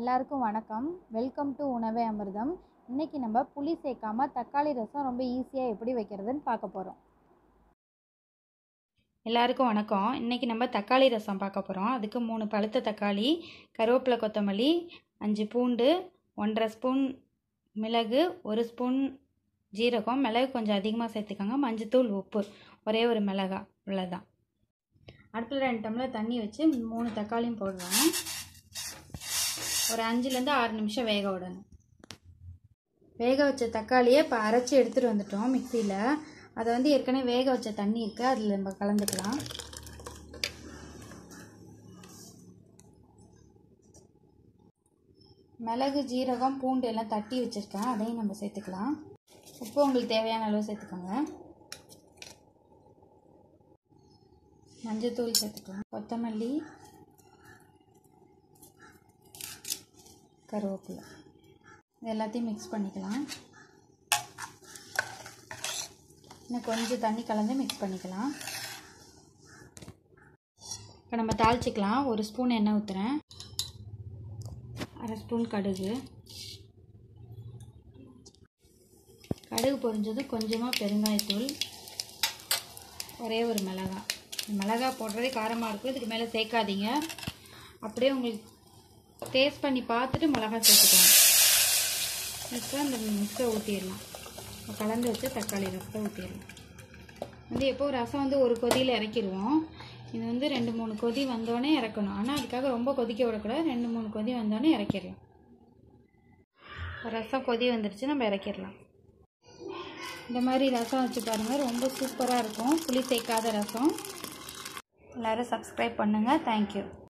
எல்லாருக்கும் வணக்கம் welcome to உணவே அமிர்தம் இன்றைக்கி நம்ம புளி சேர்க்காம தக்காளி ரசம் ரொம்ப ஈஸியாக எப்படி வைக்கிறதுன்னு பார்க்க போகிறோம் எல்லாருக்கும் வணக்கம் இன்றைக்கி நம்ம தக்காளி ரசம் பார்க்க போகிறோம் அதுக்கு மூணு பழுத்த தக்காளி கருவேப்பிலை கொத்தமல்லி அஞ்சு பூண்டு ஒன்றரை ஸ்பூன் மிளகு ஒரு ஸ்பூன் ஜீரகம் மிளகு கொஞ்சம் அதிகமாக சேர்த்துக்கோங்க மஞ்சத்தூள் உப்பு ஒரே ஒரு மிளகா இவ்வளோதான் அடுப்பில் ரெண்டு டம்ளர் தண்ணி வச்சு மூணு தக்காளியும் போடுறோம் ஒரு அஞ்சுலேருந்து ஆறு நிமிஷம் வேக விடணும் வேக வச்ச தக்காளியை இப்போ அரைச்சி எடுத்துகிட்டு வந்துட்டோம் மிக்சியில் அதை வந்து ஏற்கனவே வேக வச்ச தண்ணி இருக்குது அதில் நம்ம கலந்துக்கலாம் மிளகு ஜீரகம் பூண்டு எல்லாம் தட்டி வச்சுருக்கேன் அதையும் நம்ம சேர்த்துக்கலாம் உப்பு உங்களுக்கு தேவையான அளவு சேர்த்துக்கோங்க மஞ்சத்தூள் சேர்த்துக்கலாம் கொத்தமல்லி கருவேப்பிலை இது எல்லாத்தையும் மிக்ஸ் பண்ணிக்கலாம் இன்னும் கொஞ்சம் தண்ணி கலந்து மிக்ஸ் பண்ணிக்கலாம் இப்போ நம்ம தாளிச்சிக்கலாம் ஒரு ஸ்பூன் எண்ணெய் ஊற்றுறேன் அரை ஸ்பூன் கடுகு கடுகு பொரிஞ்சது கொஞ்சமாக பெருங்காயத்தூள் ஒரே ஒரு மிளகாய் மிளகாய் போடுறதே காரமாக இருக்கும் இதுக்கு மேலே சேர்க்காதீங்க அப்படியே உங்களுக்கு டேஸ்ட் பண்ணி பார்த்துட்டு மிளகாய் சேர்த்துக்கலாம் இப்போ அந்த மிக்ஸை ஊற்றிடலாம் கலந்து வச்சு தக்காளி ரசத்தை ஊற்றிடலாம் வந்து எப்போ ரசம் வந்து ஒரு கொதியில் இறக்கிடுவோம் இது வந்து ரெண்டு மூணு கொதி வந்தோடனே இறக்கணும் ஆனால் அதுக்காக ரொம்ப கொதிக்க விடக்கூடாது ரெண்டு மூணு கொதி வந்தோடனே இறக்கிடலாம் ரசம் கொதி வந்துடுச்சு நம்ம இறக்கிடலாம் இந்த மாதிரி ரசம் வச்சு பாருங்கள் ரொம்ப சூப்பராக இருக்கும் புளி சேர்க்காத ரசம் எல்லோரும் சப்ஸ்கிரைப் பண்ணுங்கள் தேங்க்யூ